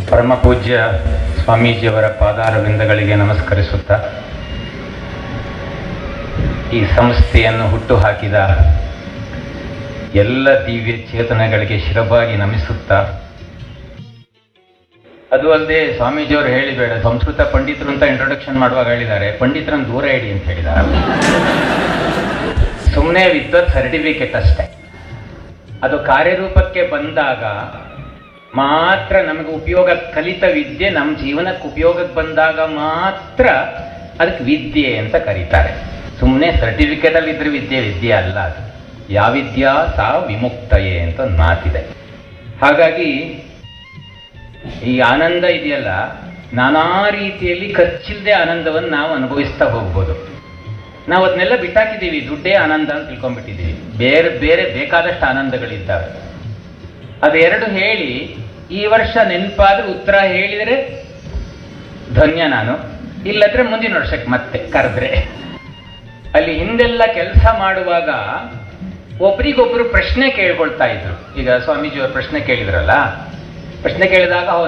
ಪರಮ ಪೂಜ್ಯ ಸ್ವಾಮೀಜಿಯವರ ಪಾದಾರವಿಂದಗಳಿಗೆ ನಮಸ್ಕರಿಸುತ್ತಾ ಈ ಸಂಸ್ಥೆಯನ್ನು ಹುಟ್ಟು ಹಾಕಿದ ಎಲ್ಲ ದಿವ್ಯ ಚೇತನಗಳಿಗೆ ಶಿರಬಾಗಿ ನಮಿಸುತ್ತಾ ಅದು ಅಲ್ಲದೆ ಸ್ವಾಮೀಜಿಯವರು ಹೇಳಿಬೇಡ ಸಂಸ್ಕೃತ ಪಂಡಿತರು ಅಂತ ಇಂಟ್ರೊಡಕ್ಷನ್ ಮಾಡುವಾಗ ಹೇಳಿದ್ದಾರೆ ಪಂಡಿತರನ್ನು ದೂರ ಇಡಿ ಅಂತ ಹೇಳಿದ್ದಾರೆ ಸುಮ್ಮನೆ ವಿದ್ವತ್ ಸರ್ಟಿಫಿಕೇಟ್ ಅಷ್ಟೇ ಅದು ಕಾರ್ಯರೂಪಕ್ಕೆ ಬಂದಾಗ ಮಾತ್ರ ನಮಗೆ ಉಪಯೋಗ ಕಲಿತ ವಿದ್ಯೆ ನಮ್ಮ ಜೀವನಕ್ಕೆ ಉಪಯೋಗಕ್ಕೆ ಬಂದಾಗ ಮಾತ್ರ ಅದಕ್ಕೆ ವಿದ್ಯೆ ಅಂತ ಕರೀತಾರೆ ಸುಮ್ಮನೆ ಸರ್ಟಿಫಿಕೇಟಲ್ಲಿ ಇದ್ರೆ ವಿದ್ಯೆ ವಿದ್ಯೆ ಅಲ್ಲ ಅದು ಯಾವ ವಿದ್ಯಾ ಸಾ ವಿಮುಕ್ತಯೇ ಅಂತ ಒಂದು ಮಾತಿದೆ ಹಾಗಾಗಿ ಈ ಆನಂದ ಇದೆಯಲ್ಲ ನಾನಾ ರೀತಿಯಲ್ಲಿ ಖರ್ಚಿಲ್ಲದೆ ಆನಂದವನ್ನು ನಾವು ಅನುಭವಿಸ್ತಾ ಹೋಗ್ಬೋದು ನಾವು ಅದನ್ನೆಲ್ಲ ಬಿಟ್ಟಾಕಿದ್ದೀವಿ ದುಡ್ಡೇ ಆನಂದ ಅಂತ ತಿಳ್ಕೊಂಡ್ಬಿಟ್ಟಿದ್ದೀವಿ ಬೇರೆ ಬೇರೆ ಬೇಕಾದಷ್ಟು ಆನಂದಗಳಿದ್ದಾವೆ ಅದೆರಡು ಹೇಳಿ ಈ ವರ್ಷ ನೆನಪಾದ್ರೆ ಉತ್ತರ ಹೇಳಿದರೆ ಧನ್ಯ ನಾನು ಇಲ್ಲದ್ರೆ ಮುಂದಿನ ವರ್ಷಕ್ಕೆ ಮತ್ತೆ ಕರೆದ್ರೆ ಅಲ್ಲಿ ಹಿಂದೆಲ್ಲ ಕೆಲಸ ಮಾಡುವಾಗ ಒಬ್ರಿಗೊಬ್ರು ಪ್ರಶ್ನೆ ಕೇಳ್ಕೊಳ್ತಾ ಇದ್ರು ಈಗ ಸ್ವಾಮೀಜಿಯವರು ಪ್ರಶ್ನೆ ಕೇಳಿದ್ರಲ್ಲ ಪ್ರಶ್ನೆ ಕೇಳಿದಾಗ